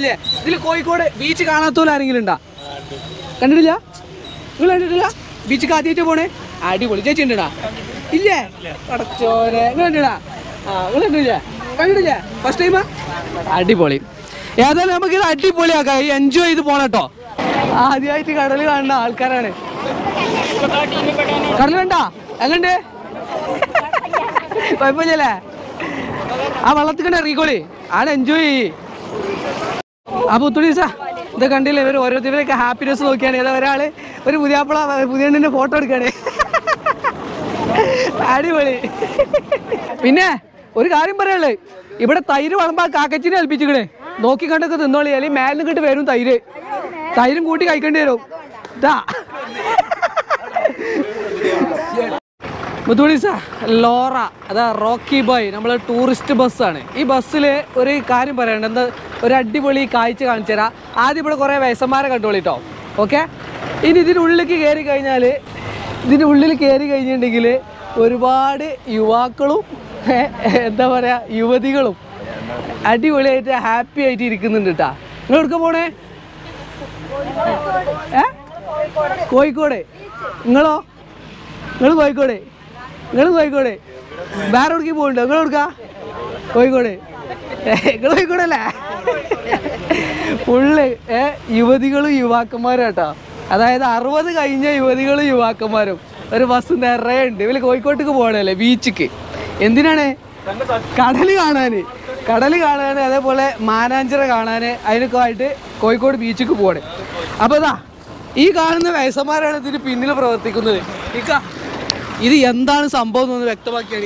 ഇല്ലേ ഇതിൽ കോഴിക്കോട് ബീച്ച് കാണാത്തോല ആരെങ്കിലും ഉണ്ടാ കണ്ടിട്ടില്ല നിങ്ങൾ കണ്ടിട്ടില്ല ബീച്ചിക്ക് ആദ്യമായിട്ട് പോണേ അടിപൊളി ചേച്ചി ഉണ്ടടാ ഇല്ലേ പടച്ചോനെ നിങ്ങൾ കണ്ടിടാ ആ നിങ്ങൾ കണ്ടില്ലേ കണ്ടിട്ടില്ലേ ഫസ്റ്റ് ടൈമാ അടിപൊളി ഏതായാലും നമുക്ക് ഇത് അടിപൊളിയാക്കാം ഈ എൻജോയ് ചെയ്ത് പോണം കേട്ടോ ആദ്യമായിട്ട് കടൽ കാണുന്ന ആൾക്കാരാണ് കടൽ കണ്ടാ എങ്ങണ്ട് കുഴപ്പമില്ലല്ലേ ആ വെള്ളത്തിൽ കണ്ട ഇറങ്ങിക്കോളി ആടെ എൻജോയ് ചെയ്യ് അപ്പൊ ഒത്തുണീസ ഇത് കണ്ടില്ലേ ഇവർ ഓരോരുത്തരൊക്കെ ഹാപ്പിനെസ് നോക്കിയാണ് ഏതാ ഒരാള് ഒരു പുതിയാപ്പിള പുതിയ ഫോട്ടോ എടുക്കാണ് അടിപൊളി പിന്നെ ഒരു കാര്യം പറയാനുള്ളത് ഇവിടെ തൈര് വളമ്പാ കാക്കച്ചിനെ ഏൽപ്പിച്ചിക്കണേ നോക്കി കണ്ടൊക്കെ തിന്നോളി അല്ലെങ്കിൽ മേലിന് കിട്ട് വരും തൈര് തൈരും കൂട്ടി കഴിക്കേണ്ടി വരും ഇതാ മുത്തുമണിസ ലോറ അതാ റോക്കി ബോയ് നമ്മൾ ടൂറിസ്റ്റ് ബസ്സാണ് ഈ ബസ്സിൽ ഒരു കാര്യം പറയാനുണ്ട് എന്താ ഒരു അടിപൊളി കാഴ്ച കാണിച്ചു തരാം ആദ്യം ഇവിടെ കുറേ വയസ്സന്മാരെ കണ്ടോളിട്ടോ ഓക്കെ ഇനി ഇതിൻ്റെ ഉള്ളിലേക്ക് കയറി കഴിഞ്ഞാൽ ഇതിൻ്റെ ഉള്ളിൽ കയറി കഴിഞ്ഞിട്ടുണ്ടെങ്കിൽ ഒരുപാട് യുവാക്കളും ഏ, എന്താ പറയുക യുവതികളും അടിപൊളിയായിട്ട് ഹാപ്പി ആയിട്ട് ഇരിക്കുന്നുണ്ട് കേട്ടാ നിങ്ങൾ എവിടെ പോണേ ഏ കോഴിക്കോട് നിങ്ങളോ നിങ്ങൾ കോഴിക്കോട് നിങ്ങൾ കോഴിക്കോട് വേറെ എവിടേക്ക് പോകണ്ടോ നിങ്ങൾ എവിടുക്കാ കോഴിക്കോട് നിങ്ങൾ കോഴിക്കോടല്ലേ ഫുള്ള് ഏ യുവതികളും യുവാക്കന്മാരും കേട്ടോ അതായത് അറുപത് കഴിഞ്ഞ യുവതികളും യുവാക്കന്മാരും ഒരു ബസ് നിറയെ ഉണ്ട് ഇവര് കോഴിക്കോട്ടേക്ക് പോകണല്ലേ ബീച്ചിക്ക് എന്തിനാണ് കടൽ കാണാൻ കടൽ കാണാൻ അതേപോലെ മാനാഞ്ചിറ കാണാൻ അതിനൊക്കെ ആയിട്ട് കോഴിക്കോട് ബീച്ചിക്ക് പോകണേ അപ്പോൾ ഇതാ ഈ കാണുന്ന വയസ്സന്മാരാണ് ഇതിന് പിന്നിൽ പ്രവർത്തിക്കുന്നത് ഇക്ക ഇത് എന്താണ് സംഭവം എന്നൊന്ന് വ്യക്തമാക്കിയാണ്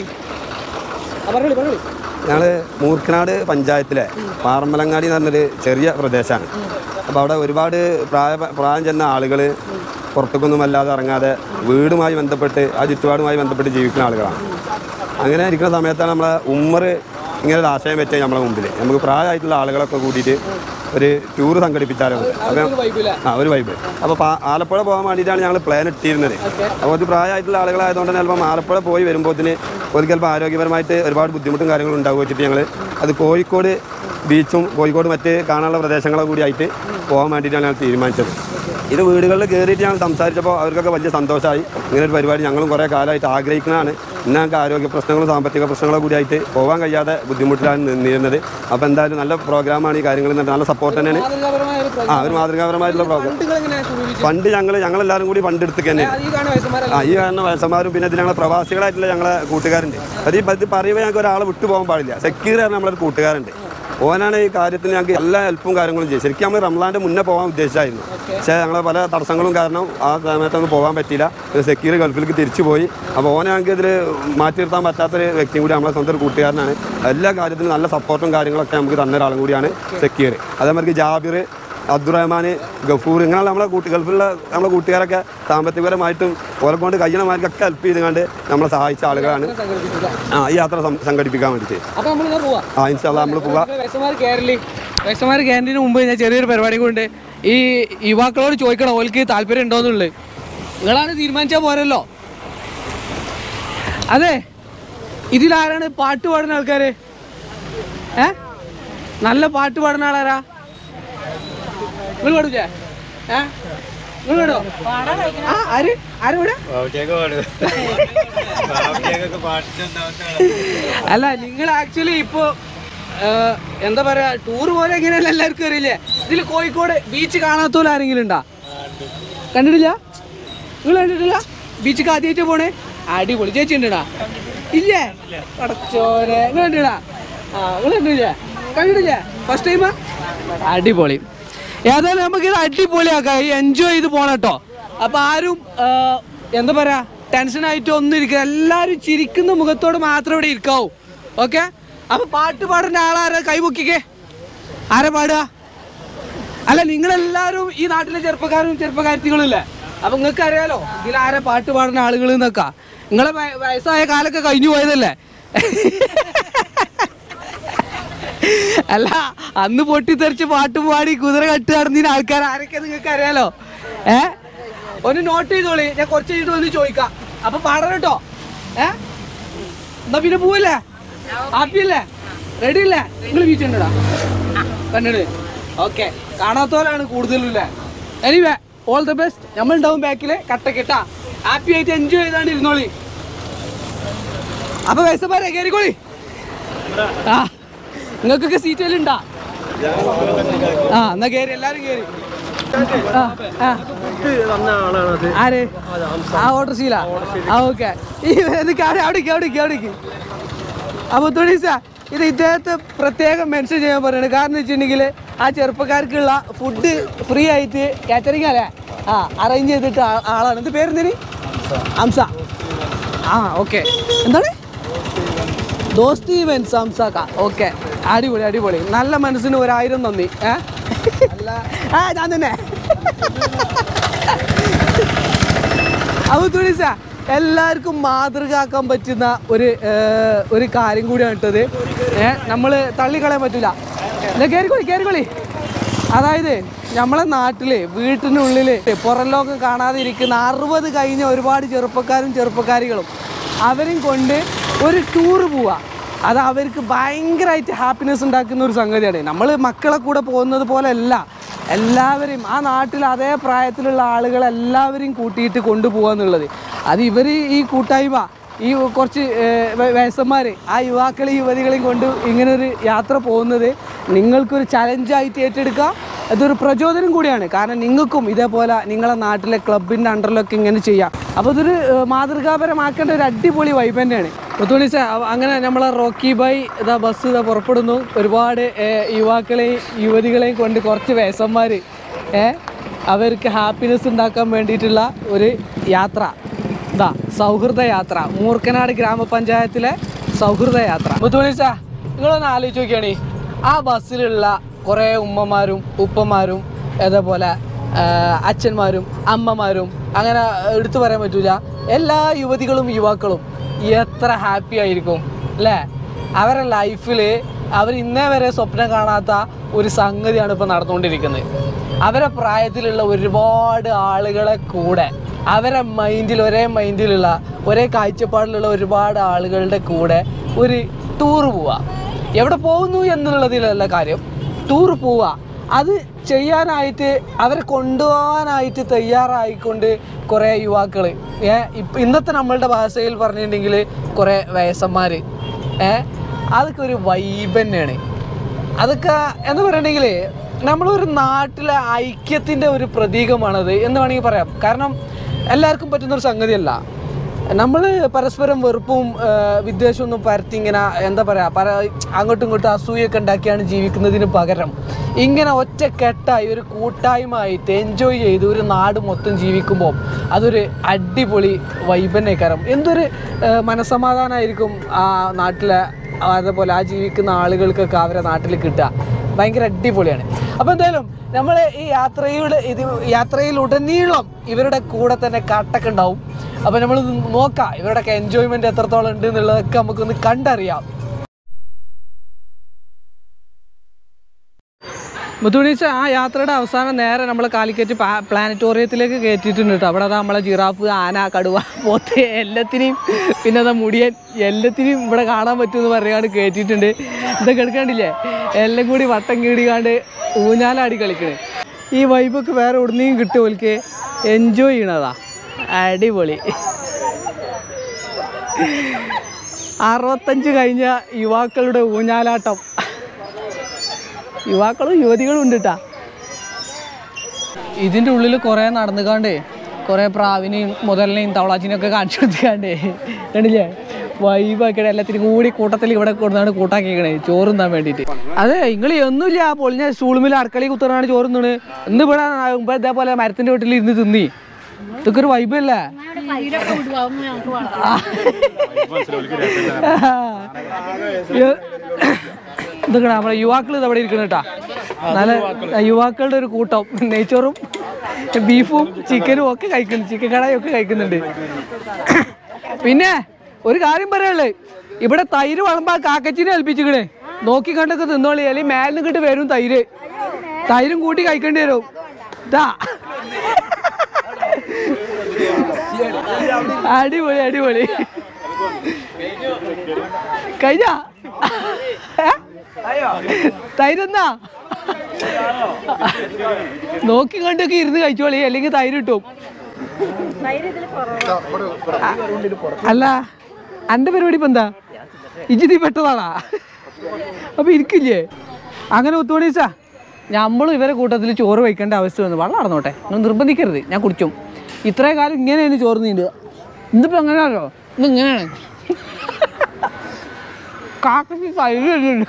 പറഞ്ഞോളി പറഞ്ഞോളി ഞങ്ങൾ മൂർക്കനാട് പഞ്ചായത്തിലെ പാറമ്പലങ്ങാടി എന്ന് പറഞ്ഞൊരു ചെറിയ പ്രദേശമാണ് അപ്പോൾ അവിടെ ഒരുപാട് പ്രായ പ്രായം ചെന്ന ആളുകൾ പുറത്തേക്കൊന്നും അല്ലാതെ ഇറങ്ങാതെ വീടുമായി ബന്ധപ്പെട്ട് ആ ചുറ്റുപാടുമായി ബന്ധപ്പെട്ട് ജീവിക്കുന്ന ആളുകളാണ് അങ്ങനെ ഇരിക്കുന്ന സമയത്താണ് നമ്മളെ ഉമ്മർ ഇങ്ങനെ ഒരു ആശയം വെച്ചത് നമ്മളെ മുമ്പിൽ നമുക്ക് പ്രായമായിട്ടുള്ള ആളുകളൊക്കെ കൂട്ടിയിട്ട് ഒരു ടൂർ സംഘടിപ്പിച്ചാലോ അപ്പം വൈബില്ല ആ ഒരു വൈബ് അപ്പോൾ ആലപ്പുഴ പോകാൻ വേണ്ടിയിട്ടാണ് ഞങ്ങൾ പ്ലാൻ ഇട്ടിരുന്നത് അപ്പോൾ അത് പ്രായമായിട്ടുള്ള ആളുകളായതുകൊണ്ട് തന്നെ ചിലപ്പോൾ ആലപ്പുഴ പോയി വരുമ്പോഴത്തിന് ഒരു ചിലപ്പോൾ ആരോഗ്യപരമായിട്ട് ഒരുപാട് ബുദ്ധിമുട്ടും കാര്യങ്ങളും ഉണ്ടാകും വെച്ചിട്ട് ഞങ്ങൾ അത് കോഴിക്കോട് ബീച്ചും കോഴിക്കോട് മറ്റ് കാണാനുള്ള പ്രദേശങ്ങളും കൂടി ആയിട്ട് പോകാൻ വേണ്ടിയിട്ടാണ് ഞങ്ങൾ തീരുമാനിച്ചത് ഇത് വീടുകളിൽ കയറിയിട്ട് ഞങ്ങൾ സംസാരിച്ചപ്പോൾ അവർക്കൊക്കെ വലിയ സന്തോഷമായി ഇങ്ങനെ ഒരു പരിപാടി ഞങ്ങളും കുറേ കാലമായിട്ട് ആഗ്രഹിക്കുന്നതാണ് ഇന്ന് ഞങ്ങൾക്ക് ആരോഗ്യ പ്രശ്നങ്ങളും സാമ്പത്തിക പ്രശ്നങ്ങളും കൂടി ആയിട്ട് പോകാൻ കഴിയാതെ ബുദ്ധിമുട്ടിലാണ് നിന്നിരുന്നത് അപ്പോൾ എന്തായാലും നല്ല പ്രോഗ്രാമാണ് ഈ കാര്യങ്ങൾ നല്ല സപ്പോർട്ട് തന്നെയാണ് മാതൃകാപരമായ ഒരു ആ ഒരു മാതൃകാപരമായിട്ടുള്ള പ്രോഗ്രാം ഫണ്ടുകൾ എങ്ങനെയാണ് സ്വരൂപിച്ചത്? ഫണ്ട് ഞങ്ങൾ ഞങ്ങളെല്ലാവരും കൂടി ഫണ്ട് എടുത്ത് തന്നെ ഈ കാണുന്ന വയസ്സന്മാരല്ല ആ ഈ കാണുന്ന വയസ്സന്മാരും പിന്നെ ഇതിൽ ഞങ്ങളെ പ്രവാസികളായിട്ടുള്ള ഞങ്ങളെ കൂട്ടുകാരുണ്ട് അത് ഈ ഇത് പറയുമ്പോൾ ഞങ്ങൾക്ക് ഒരാളെ വിട്ടു പോകാൻ പാടില്ല സെക്യൂർ ആണ് നമ്മളൊരു കൂട്ടുകാരുണ്ട് ഓനാണ് ഈ കാര്യത്തിന് ഞങ്ങൾക്ക് എല്ലാ ഹെൽപ്പും കാര്യങ്ങളും ചെയ്യും ശരിക്കും നമ്മൾ റംലാൻ്റെ മുന്നേ പോകാൻ ഉദ്ദേശിച്ചായിരുന്നു പക്ഷേ ഞങ്ങളെ പല തടസ്സങ്ങളും കാരണം ആ സമയത്തൊന്നും പോകാൻ പറ്റിയില്ല സെക്യൂർ ഗൾഫിലേക്ക് തിരിച്ചു പോയി അപ്പോൾ ഓനെ ഞങ്ങൾക്ക് ഇതിൽ മാറ്റി നിർത്താൻ പറ്റാത്തൊരു വ്യക്തിയും കൂടി നമ്മളെ സ്വന്തം ഒരു കൂട്ടുകാരനാണ് എല്ലാ കാര്യത്തിലും നല്ല സപ്പോർട്ടും കാര്യങ്ങളൊക്കെ നമുക്ക് തന്ന ഒരാളും കൂടിയാണ് സെക്യൂർ അതേമാതിരി ജാബിർ അബ്ദുറഹ്മാൻ ഗഫൂർ ഇങ്ങനെയുള്ള നമ്മളെ കൂട്ടി ഗൾഫിലുള്ള നമ്മളെ കൂട്ടുകാരൊക്കെ സാമ്പത്തികപരമായിട്ടും ഓരെ കൊണ്ട് കഴിയണമാർക്കൊക്കെ ഹെൽപ്പ് ചെയ്തുകൊണ്ട് നമ്മളെ സഹായിച്ച ആളുകളാണ് സംഘടിപ്പിച്ചില്ല ആ ഈ യാത്ര സം- സംഘടിപ്പിക്കാൻ വേണ്ടിയിട്ട് അപ്പൊ നമ്മളിങ്ങനെ പോവാ ആ ഇൻഷാല്ല നമ്മൾ പോവാം വയസ്സന്മാർ കേരളി വയസ്സന്മാർ കേരളത്തിന് മുമ്പ് ഞാൻ ചെറിയൊരു പരിപാടി കൊണ്ട് ഈ യുവാക്കളോട് ചോദിക്കണം ഓൽക്ക് താല്പര്യം ഉണ്ടോന്നുള്ളത് നിങ്ങളാണ് തീരുമാനിച്ചാൽ പോരല്ലോ അതെ ഇതിലാരാണ് പാട്ട് പാടുന്ന ആൾക്കാര് ഏ നല്ല പാട്ട് പാടുന്ന ആളാരാ നിങ്ങൾ പാടൂലേ ഏ നിങ്ങൾ പാടോ ആ ആര് ആര് പാടാ അല്ല നിങ്ങൾ ആക്ച്വലി ഇപ്പോ ആ, എന്താ പറയാ ടൂർ പോലെ എങ്ങനെയല്ല എല്ലാവർക്കും അറിയില്ലേ ഇതിൽ കോഴിക്കോട് ബീച്ച് കാണാത്തോല ആരെങ്കിലും ഉണ്ടാ കണ്ടിട്ടില്ല നിങ്ങൾ കണ്ടിട്ടില്ല ബീച്ചിക്ക് ആദ്യമായിട്ട് പോണേ അടിപൊളി ചേച്ചി ഉണ്ടടാ ഇല്ലേ പടച്ചോനെ നിങ്ങൾ കണ്ടിടാ ആ നിങ്ങൾ കണ്ടില്ലേ കണ്ടിട്ടില്ലേ ഫസ്റ്റ് ടൈമാ അടിപൊളി ഏതായാലും നമുക്ക് ഇത് അടിപൊളിയാക്കാം ഈ എൻജോയ് ചെയ്ത് പോണം കേട്ടോ അപ്പൊ ആരും ആ, എന്താ പറയാ ടെൻഷൻ ആയിട്ട് ഒന്നും ഇരിക്കുക എല്ലാവരും ചിരിക്കുന്ന മുഖത്തോട് മാത്രം ഇവിടെ ഇരിക്കാവൂ ഓക്കെ അപ്പൊ പാട്ട് പാടുന്ന ആളാരാ കൈമുക്കിക്കേ ആരാ പാടുക അല്ല നിങ്ങളെല്ലാവരും ഈ നാട്ടിലെ ചെറുപ്പക്കാരും ചെറുപ്പക്കാരത്തികളും ഇല്ലേ അപ്പൊ നിങ്ങൾക്ക് അറിയാലോ ഇതിൽ ആരാ പാട്ട് പാടുന്ന ആളുകൾ എന്നൊക്കെ നിങ്ങളെ വയ- വയസ്സായ കാലൊക്കെ കഴിഞ്ഞു പോയതല്ലേ അല്ല അന്ന് പൊട്ടിത്തെറിച്ച് പാട്ടും പാടി കുതിര കട്ട് നടന്നിന് ആൾക്കാർ ആരൊക്കെ നിങ്ങൾക്ക് അറിയാലോ ഏ ഒന്ന് നോട്ട് ചെയ്തോളി ഞാൻ കുറച്ച് കഴിഞ്ഞിട്ട് ഒന്ന് ചോദിക്കാം അപ്പൊ പാടണം കേട്ടോ ഏ എന്നാ പിന്നെ പോവല്ലേ ഹാപ്പി അല്ലേ റെഡി അല്ലേ നിങ്ങൾ ബീച്ച് ഉണ്ടടാ കണ്ടിട്ട് ഓക്കെ കാണാത്തവരാണ് കൂടുതലും അല്ലേ എനിവേ ഓൾ ദ ബെസ്റ്റ് നമ്മളുണ്ടാവും ബാക്കില് കട്ടക്കിട്ടാ ഹാപ്പി ആയിട്ട് എൻജോയ് ചെയ്താണ്ട് ഇരുന്നോളി അപ്പൊ വയസ്സന്മാരെ കയറിക്കോളി ആ നിങ്ങൾക്കൊക്കെ സീറ്റ് ഉണ്ടാ ആ എന്നാ കയറി എല്ലാരും കയറി ആ, ആ. ആര് ആ ഓർഡർ ശീല ആ ഓക്കെ ഈ ഇത് അവിടെ അവിടേക്ക് അവിടേക്ക് അവിടേക്ക് അപ്പൊ തുണീസ ഇത് ഇദ്ദേഹത്തെ പ്രത്യേകം മെൻഷൻ ചെയ്യാൻ പറയുന്നത് കാരണം വെച്ചിട്ടുണ്ടെങ്കിൽ ആ ചെറുപ്പക്കാർക്കുള്ള ഫുഡ് ഫ്രീ ആയിട്ട് കാറ്ററിംഗ് അല്ലേ ആ അറേഞ്ച് ചെയ്തിട്ട് ആ- ആളാണ് ഇത് പേരെന്തിന് ഹംസ ആ ഓക്കെ എന്താണ് ദോസ്തി ഇവൻസ് ഹംസാക്ക ഓക്കെ അടിപൊളി അടിപൊളി നല്ല മനസ്സിന് ഒരായിരം നന്ദി ഏ ആ ഞാൻ തന്നെ അപ്പോൾ തുണിസ എല്ലാവർക്കും മാതൃകയാക്കാൻ പറ്റുന്ന ഒരു ഏർ, ഒരു കാര്യം കൂടിയാണ് ഇട്ടത് ഏ നമ്മൾ തള്ളിക്കളയാൻ പറ്റില്ല എന്നാ കയറിക്കോളി കയറിക്കോളി അതായത് നമ്മളെ നാട്ടില് വീട്ടിനുള്ളിൽ പുറം ലോകം കാണാതെ ഇരിക്കുന്ന അറുപത് കഴിഞ്ഞ ഒരുപാട് ചെറുപ്പക്കാരും ചെറുപ്പക്കാരികളും അവരും കൊണ്ട് ഒരു ടൂറ് പോവുക അത് അവർക്ക് ഭയങ്കരമായിട്ട് ഹാപ്പിനെസ് ഉണ്ടാക്കുന്ന ഒരു സംഗതിയാണ് നമ്മൾ മക്കളെ കൂടെ പോകുന്നത് പോലെ അല്ല എല്ലാവരെയും ആ നാട്ടിൽ അതേ പ്രായത്തിലുള്ള ആളുകളെല്ലാവരെയും കൂട്ടിയിട്ട് കൊണ്ടുപോകുക എന്നുള്ളത് അത് ഇവർ ഈ കൂട്ടായ്മ ഈ കുറച്ച് വയസ്സന്മാർ ആ യുവാക്കളെ യുവതികളെയും കൊണ്ട് ഇങ്ങനൊരു യാത്ര പോകുന്നത് നിങ്ങൾക്കൊരു ചലഞ്ചായിട്ട് ഏറ്റെടുക്കുക അതൊരു പ്രചോദനം കൂടിയാണ് കാരണം നിങ്ങൾക്കും ഇതേപോലെ നിങ്ങളെ നാട്ടിലെ ക്ലബിൻ്റെ അണ്ടറിലൊക്കെ ഇങ്ങനെ ചെയ്യാം അപ്പോൾ ഇതൊരു ഏഹ്, മാതൃകാപരമാക്കേണ്ട ഒരു അടിപൊളി വൈബ് തന്നെയാണ് മുത്തുളിച്ച അങ്ങനെ നമ്മളെ റോക്കി ബൈ ഇതാ ബസ് ഇതാ പുറപ്പെടുന്നു ഒരുപാട് ഏഹ്, യുവാക്കളെയും യുവതികളെയും കൊണ്ട് കുറച്ച് വയസ്സന്മാർ അവർക്ക് ഹാപ്പിനെസ് ഉണ്ടാക്കാൻ വേണ്ടിയിട്ടുള്ള ഒരു യാത്ര ഇതാ സൗഹൃദ യാത്ര മൂർക്കനാട് ഗ്രാമപഞ്ചായത്തിലെ സൗഹൃദ യാത്ര മുത്തുളിച്ച നിങ്ങളൊന്ന് ആലോചിച്ച് നോക്കിയാണ് ആ ബസ്സിലുള്ള കുറേ ഉമ്മമാരും ഉപ്പമാരും അതേപോലെ ആ, അച്ഛന്മാരും അമ്മമാരും അങ്ങനെ എടുത്തു പറയാൻ പറ്റൂല എല്ലാ യുവതികളും യുവാക്കളും എത്ര ഹാപ്പി ആയിരിക്കും അല്ലേ അവരുടെ ലൈഫിൽ അവർ ഇന്നേ വരെ സ്വപ്നം കാണാത്ത ഒരു സംഗതിയാണ് ഇപ്പോൾ നടന്നുകൊണ്ടിരിക്കുന്നത് അവരെ പ്രായത്തിലുള്ള ഒരുപാട് ആളുകളെ കൂടെ അവരെ മൈൻഡിൽ ഒരേ മൈൻഡിലുള്ള ഒരേ കാഴ്ചപ്പാടിലുള്ള ഒരുപാട് ആളുകളുടെ കൂടെ ഒരു ടൂർ പോവുക എവിടെ പോകുന്നു എന്നുള്ളതിലല്ല കാര്യം ടൂർ പോവുക അത് ചെയ്യാനായിട്ട് അവരെ കൊണ്ടുപോകാനായിട്ട് തയ്യാറായിക്കൊണ്ട് കുറേ യുവാക്കൾ ഏ ഇപ്പം ഇന്നത്തെ നമ്മളുടെ ഭാഷയിൽ പറഞ്ഞിട്ടുണ്ടെങ്കിൽ കുറേ വയസ്സന്മാർ ഏ അതൊക്കെ ഒരു വൈബ് തന്നെയാണ് അതൊക്കെ എന്ന് പറയണമെങ്കിൽ നമ്മളൊരു നാട്ടിലെ ഐക്യത്തിൻ്റെ ഒരു പ്രതീകമാണത് എന്ന് വേണമെങ്കിൽ പറയാം കാരണം എല്ലാവർക്കും പറ്റുന്ന ഒരു സംഗതിയല്ല നമ്മൾ പരസ്പരം വെറുപ്പും ആ, വിദ്വേഷവും ഒന്നും പരത്തി ഇങ്ങനെ എന്താ പറയുക പര അങ്ങോട്ടും ഇങ്ങോട്ടും അസൂയൊക്കെ ഉണ്ടാക്കിയാണ് ജീവിക്കുന്നതിന് പകരം ഇങ്ങനെ ഒറ്റക്കെട്ടായി ഒരു കൂട്ടായ്മയായിട്ട് എൻജോയ് ചെയ്ത് ഒരു നാട് മൊത്തം ജീവിക്കുമ്പോൾ അതൊരു അടിപൊളി വൈബന്നേക്കാരം എന്തൊരു ആ, മനസ്സമാധാനമായിരിക്കും ആ നാട്ടിലെ അതേപോലെ ആ ജീവിക്കുന്ന ആളുകൾക്കൊക്കെ അവരെ നാട്ടിൽ കിട്ടുക ഭയങ്കര അടിപൊളിയാണ് അപ്പോൾ എന്തായാലും നമ്മൾ ഈ യാത്രയുടെ ഇത് യാത്രയിൽ ഉടനീളം ഇവരുടെ കൂടെ തന്നെ കാട്ടൊക്കെ ഉണ്ടാവും അപ്പോൾ നമ്മൾ നോക്കാം ഇവരുടെയൊക്കെ എൻജോയ്മെൻറ്റ് എത്രത്തോളം ഉണ്ട് എന്നുള്ളതൊക്കെ നമുക്കൊന്ന് കണ്ടറിയാം മുത്തുണീച്ച ആ യാത്രയുടെ അവസാനം നേരെ നമ്മൾ കാലിക്കറ്റ് പാ- പ്ലാനറ്റോറിയത്തിലേക്ക് കയറ്റിയിട്ടുണ്ട് കേട്ടോ അവിടെ അതാ നമ്മളെ ജിറാഫ് ആന കടുവ പോത്ത് എല്ലാത്തിനെയും പിന്നെ അതാ മുടിയൻ എല്ലാത്തിനെയും ഇവിടെ കാണാൻ പറ്റുമെന്ന് പറയാണ്ട് കയറ്റിയിട്ടുണ്ട് ഇതൊക്കെ എടുക്കാണ്ടില്ലേ എല്ലാം കൂടി വട്ടം കീടിക്കാണ്ട് ഊഞ്ഞാലാടി കളിക്കണേ ഈ വൈബൊക്കെ വേറെ എവിടുന്നെയും കിട്ടും ഓൽക്ക് എൻജോയ് ചെയ്യണതാ അടിപൊളി അറുപത്തഞ്ച് കഴിഞ്ഞ യുവാക്കളുടെ ഊഞ്ഞാലാട്ടം യുവാക്കളും യുവതികളും ഉണ്ട് കേട്ടാ ഇതിൻ്റെ ഉള്ളിൽ കുറേ നടന്നുകാണ്ട് കുറേ പ്രാവിനെയും മുതലിനെയും തവളാച്ചിനെയും ഒക്കെ കാണിച്ചു കൊടുത്തിക്കാണ്ടേ കണ്ടില്ലേ വൈബാക്കിയിട്ട് എല്ലാത്തിനും കൂടി കൂട്ടത്തിൽ ഇവിടെ കൊടുത്താണ് കൂട്ടാക്കിക്കണേ ചോറ് തിന്നാൻ വേണ്ടിയിട്ട് അതെ നിങ്ങൾ ഒന്നുമില്ല ആ പൊളിഞ്ഞ സ്റ്റൂളുമിൽ അടുക്കളയിൽ കുത്തറാണ് ചോറ് തിന്നണ് ഇന്ന് ഇവിടെ മുമ്പ് ഇതേപോലെ മരത്തിൻ്റെ വീട്ടിൽ ഇരുന്ന് തിന്നി ഇതൊക്കെ ഒരു വൈബ് അല്ലേ ഇതൊക്കെ നമ്മളെ യുവാക്കൾ ഇത് അവിടെ ഇരിക്കണം കേട്ടാ നല്ല യുവാക്കളുടെ ഒരു കൂട്ടം നെയ്ച്ചോറും ബീഫും ചിക്കനും ഒക്കെ കഴിക്കുന്നുണ്ട് ചിക്കൻ കടായും ഒക്കെ കഴിക്കുന്നുണ്ട് പിന്നെ ഒരു കാര്യം പറയാനുള്ളത് ഇവിടെ തൈര് വളമ്പാ കാക്കച്ചിനെ ഏൽപ്പിച്ചിക്കണേ നോക്കി കണ്ടൊക്കെ തിന്നോളി അല്ലെങ്കിൽ മേലിന് കിട്ട് വരും തൈര് തൈരും കൂട്ടി കഴിക്കേണ്ടി വരും ഇതാ അടിപൊളി അടിപൊളി കഴിഞ്ഞ തൈരെന്നാ നോക്കി കണ്ടൊക്കെ ഇരുന്ന് കഴിച്ചോളി അല്ലെങ്കിൽ തൈര് കിട്ടും അല്ല എൻ്റെ പരിപാടി ഇപ്പം എന്താ ഇജിതി പെട്ടതാണാ അപ്പൊ ഇരിക്കില്ലേ അങ്ങനെ ഒത്തുമണീസാ നമ്മളും ഇവരെ കൂട്ടത്തിൽ ചോറ് വയ്ക്കേണ്ട അവസ്ഥ വന്നു വെള്ളം നടന്നോട്ടെ നിങ്ങൾ നിർബന്ധിക്കരുത് ഞാൻ കുടിക്കും ഇത്രേ കാലം ഇങ്ങനെയാണ് ചോറ് നീണ്ടുക ഇന്നിപ്പോ എങ്ങനെയാണല്ലോ ഇന്ന് ഇങ്ങനെയാണ് കാക്കയ്ക്ക് കഴിയുന്നുണ്ട്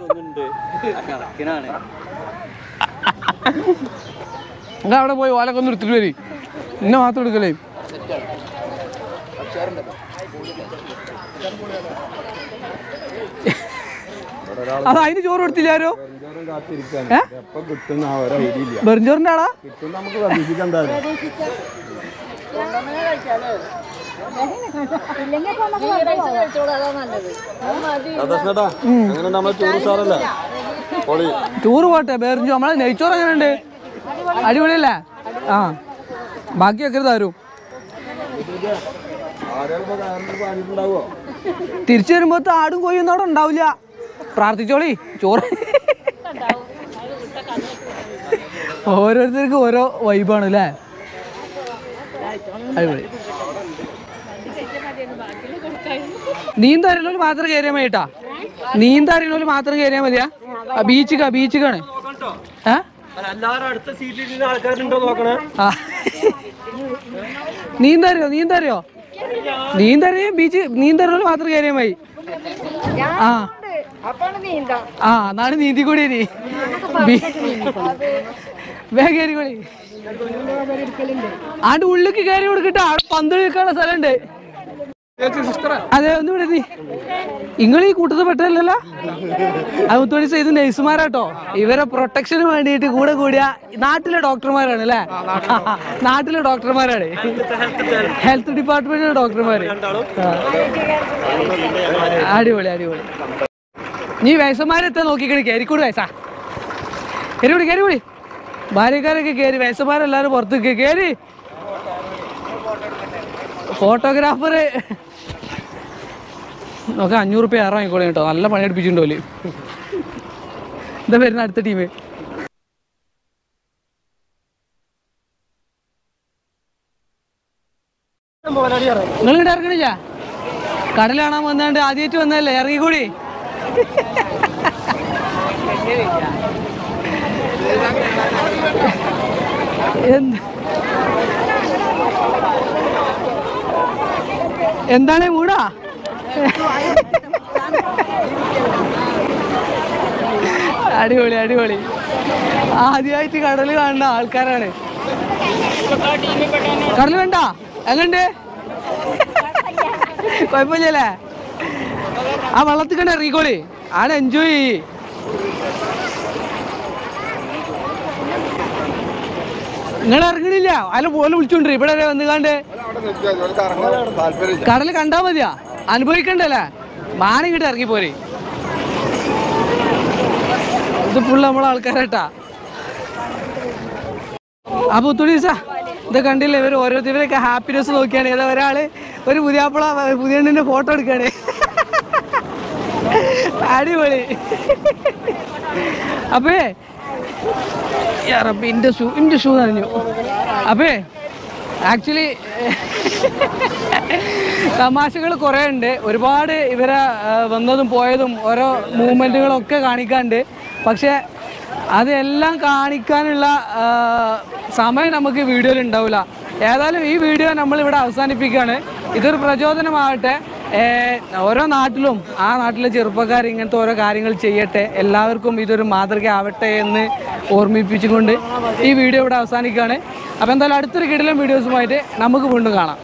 നിങ്ങൾ അവിടെ പോയി ഓലൊക്കെ ഒന്ന് എടുത്തിട്ട് വരി ഇന്നെ മാത്രം എടുക്കലേ അത് അതിന് ചോറ് കൊടുത്തില്ലാരോ ഏ എപ്പം കിട്ടുന്ന ആ ഒരു ഐഡിയ ഇല്ല ബെറിഞ്ചോറിന്റെ ആളാ കിട്ടും നമുക്ക് പ്രതീക്ഷിക്കാൻ എന്തായാലും സതോഷേട്ടാ അങ്ങനെ നമ്മൾ ടൂറിസ്റ്റാറല്ലേ പൊളി ചോറ് പോട്ടെ ബെറിഞ്ചോ നമ്മളെ നെയ്ച്ചോറ് എങ്ങനെയുണ്ട് അടിപൊളിയല്ലേ ആ ബാക്കിയൊക്കെ തരും ആരെങ്കിലും കാരണം പറഞ്ഞിട്ടുണ്ടാവോ തിരിച്ചു വരുമ്പോ ആടും കോയൊന്നും അവിടെ ഉണ്ടാവില്ല പ്രാർത്ഥിച്ചോളി ചോറ് ഓരോരുത്തർക്ക് ഓരോ വൈബാണ് അല്ലേ അടിപൊളി നീന്തറിയണോല് മാത്രം കയറിയാൽ മതി കേട്ടാ നീന്തറിയണോല് മാത്രം കയറിയാൽ മതിയാ ബീച്ചിക്കാ ബീച്ചിക്കാണ് ഏ എല്ലാവരും അടുത്ത സീറ്റിൽ ഇരുന്ന ആൾക്കാരുണ്ടോ നോക്കണേ ആ നീന്തറിയോ നീന്തറിയോ നീന്തറിയോ ബീച്ച് നീന്തറിയോല് മാത്രം കയറിയാൽ മതി ആ ആ നാളെ നീന്തി കൂടി ഇനി. ബി- വേഗം കയറി കൂടി ആണ്ട് ഉള്ളിക്ക് കയറി കൊടുക്കട്ടെ അവിടെ പന്ത് കളിക്കാനുള്ള സ്ഥലമുണ്ട് അതെ ഒന്ന് ഇവിടെ നീ നിങ്ങൾ ഈ കൂട്ടത്തിൽ പെട്ടല്ലോ അത് മുത്തോടി ഇത് നഴ്സുമാരാട്ടോ ഇവരെ പ്രൊട്ടക്ഷന് വേണ്ടിയിട്ട് കൂടെ കൂടിയ നാട്ടിലെ ഡോക്ടർമാരാണ് അല്ലേ നാട്ടിലെ ഡോക്ടർമാരാണ് ഹെൽത്ത് ഡിപ്പാർട്ട്മെന്റിലെ ഡോക്ടർമാര് ആ. അടിപൊളി അടിപൊളി നീ വയസ്സന്മാരെത്താ നോക്കിക്കണി കയറിക്കൂടി വയസ്സാ കയറിക്കൂടി കയറിക്കൂടി ഭാര്യക്കാരൊക്കെ കയറി വയസ്സന്മാരെല്ലാരും പുറത്തേക്ക് കയറി ഫോട്ടോഗ്രാഫർ നോക്കാം അഞ്ഞൂറ് റുപ്യ ഏറെ വാങ്ങിക്കോളെ കേട്ടോ നല്ല പണി അടുപ്പിച്ചിട്ടുണ്ടോ ഓല് എന്താ വരുന്ന അടുത്ത ടീം നിങ്ങൾ ഇവിടെ ഇറങ്ങണില്ല കടൽ കാണാൻ വന്നാണ്ട് ആദ്യമായിട്ട് വന്നതല്ലേ ഇറങ്ങിക്കൂടി എന്ത് എന്താണ് മൂടാ അടിപൊളി അടിപൊളി ആദ്യമായിട്ട് കടൽ കാണുന്ന ആൾക്കാരാണ് കടൽ വേണ്ട എങ്ങണ്ട് കുഴപ്പമില്ലല്ലേ ആ വെള്ളത്തിൽ കണ്ട് ഇറങ്ങിക്കോളി ആടെ എൻജോയ് ചെയ്യ് നിങ്ങൾ ഇറങ്ങണില്ല അല്ല പോലെ വിളിച്ചോണ്ട് ഇവിടെ വരെ വന്ന് കണ്ട് താല്പര്യം കടൽ കണ്ടാ മതിയാ അനുഭവിക്കണ്ടല്ലേ മാനം ഇങ്ങോട്ട് ഇറങ്ങി പോരെ ഇത് ഫുള്ള് നമ്മളെ ആൾക്കാരാട്ടാ അപ്പൊ തുണീസ ഇത് കണ്ടില്ലേ ഇവർ ഓരോരുത്തരൊക്കെ ഹാപ്പിനെസ് നോക്കിയാണ് ഏതാ ഒരാള് ഒരു പുതിയാപ്പിള പുതിയ ഫോട്ടോ എടുക്കാണ് അടിപൊളി അപ്പേ യാ റബ്ബി എൻ്റെ ഷൂ എൻ്റെ ഷൂ നനഞ്ഞു അപ്പേ ആക്ച്വലി തമാശകൾ കുറേ ഉണ്ട് ഒരുപാട് ഇവരെ ആ, വന്നതും പോയതും ഓരോ മൂവ്മെൻറ്റുകളൊക്കെ കാണിക്കാണ്ട് പക്ഷേ അതെല്ലാം കാണിക്കാനുള്ള ആ, സമയം നമുക്ക് വീഡിയോയിൽ ഉണ്ടാവില്ല ഏതായാലും ഈ വീഡിയോ നമ്മളിവിടെ അവസാനിപ്പിക്കുകയാണ് ഇതൊരു പ്രചോദനമാകട്ടെ ഏ, ഓരോ നാട്ടിലും ആ നാട്ടിലെ ചെറുപ്പക്കാർ ഇങ്ങനത്തെ ഓരോ കാര്യങ്ങൾ ചെയ്യട്ടെ എല്ലാവർക്കും ഇതൊരു മാതൃക ആവട്ടെ എന്ന് ഓർമ്മിപ്പിച്ചുകൊണ്ട് ഈ വീഡിയോ ഇവിടെ അവസാനിക്കുകയാണ് അപ്പോൾ എന്തായാലും അടുത്തൊരു കിടിലം വീഡിയോസുമായിട്ട് നമുക്ക് വീണ്ടും കാണാം